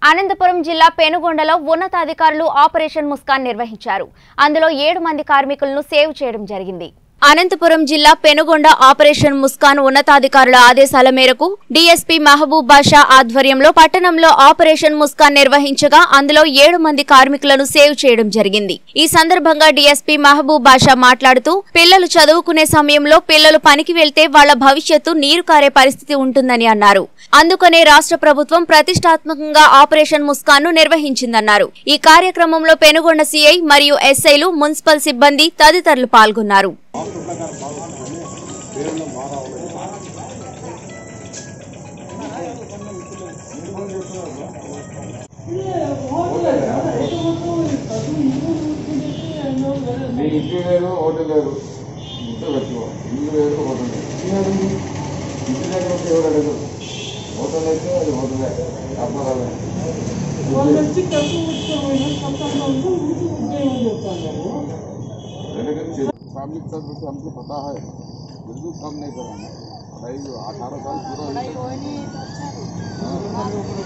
అనంతపురం జిల్లా పెనుగొండలో ఉన్నతాధికారులు ఆపరేషన్ ముస్కాన్ నిర్వహించారు అందులో ఏడు మంది కార్మికులను సేవ్ చేయడం జరిగింది అనంతపురం జిల్లా పెనుగొండ ఆపరేషన్ ముస్కాన్ ఉన్నతాధికారుల ఆదేశాల మేరకు డీఎస్పీ మహబూబ్ బాషా ఆధ్వర్యంలో పట్టణంలో ఆపరేషన్ ముస్కాన్ నిర్వహించగా అందులో ఏడు మంది కార్మికులను సేవ్ చేయడం జరిగింది ఈ సందర్భంగా డీఎస్పీ మహబూబ్ బాషా మాట్లాడుతూ పిల్లలు చదువుకునే సమయంలో పిల్లలు పనికి వెళ్తే వాళ్ల భవిష్యత్తు నీరు కారే పరిస్థితి ఉంటుందని అన్నారు అందుకనే రాష్ట్ర ప్రభుత్వం ప్రతిష్టాత్మకంగా ఆపరేషన్ ముస్కాన్ ను నిర్వహించిందన్నారు ఈ కార్యక్రమంలో పెనుగొండ సీఐ మరియు ఎస్ఐలు మున్సిపల్ సిబ్బంది తదితరులు పాల్గొన్నారు నీ ఇంటి వేరు హోటల్ వేరు ఇంట్లో పెట్టుకో ఇల్లు వేరు హోటల్ వేరు ఇంటి దగ్గర ఉంటే ఎవరు అడగరు హోటల్ అయితే అది హోటలే వ్యాపారాలే వాళ్ళు వచ్చి డబ్బు ఉద్యోగం సంతానంలో ముందు ఉద్యోగం చెప్తాను फैमिली के साथ वैसे हमको पता है बिल्कुल कम नहीं कराना भाई अठारह साल पूरा हुआ है। हाँ।